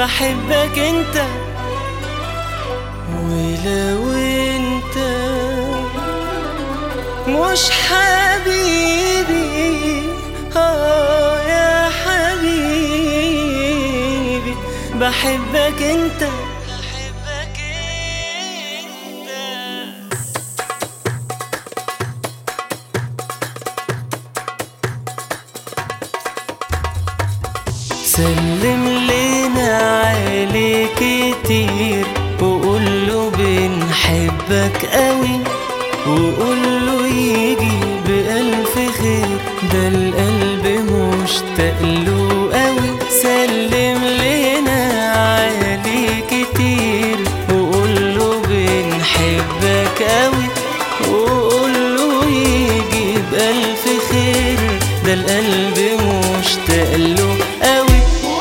بحبك انت ولو انت مش حبيبي اه يا حبيبي بحبك انت بحبك انت سلم لنا عليه كتير وقول له بنحبك قوي وقول له يجي بألف خير ده القلب مشتاق له قوي سلم لنا عليه كتير وقول له بنحبك قوي وقول له يجي بألف خير ده القلب مشتاق له قوي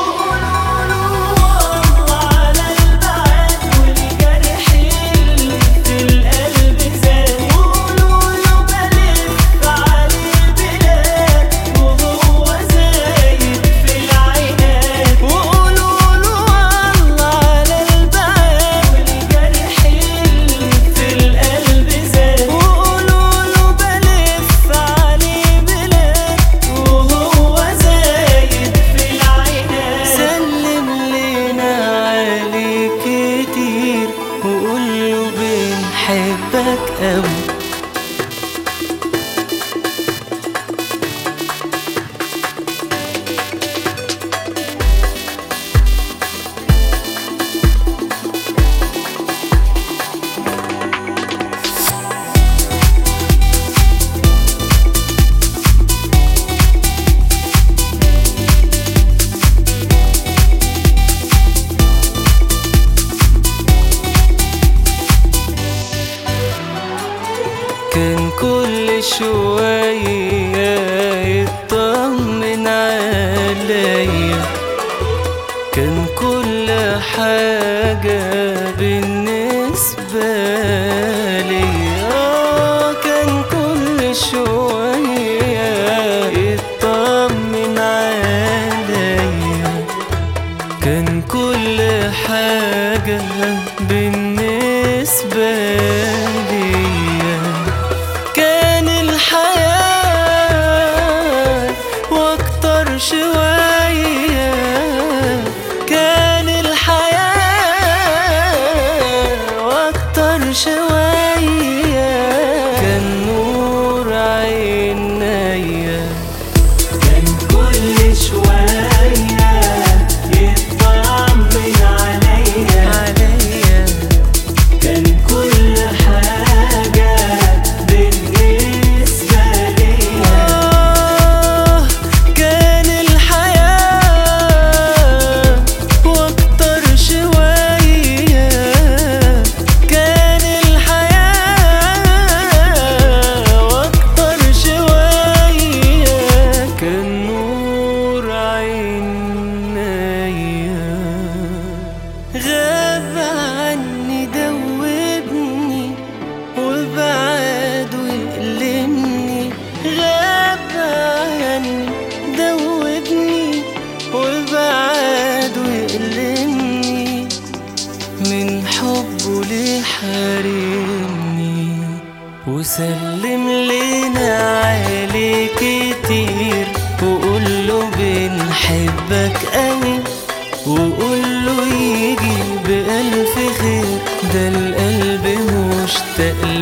سلم لنا عليه كتير وقول له بنحبك قوي كان كل شوية يطمن عليا كان كل حاجة بالنسبة لي آه كان كل شوية يطمن عليا كان كل حاجة بالنسبة ليا كان الحياة واكتر شوية كان الحياة واكتر شوية كان نور عينيا كان كل شوية يطمن عليا عليا كان كل حاجة بالنسبة ليا كان الحياة واكتر شوية كان الحياة واكتر شوية كان نور عينيا غاب عني دوبني وبعد ويألمني غاب عني دوبني وبعد ويألمني من حبه ليه حارمني وسلم لنا عليه كتير وقول له بنحبك قوي وقول له يجي بألف خير ده القلب مشتاق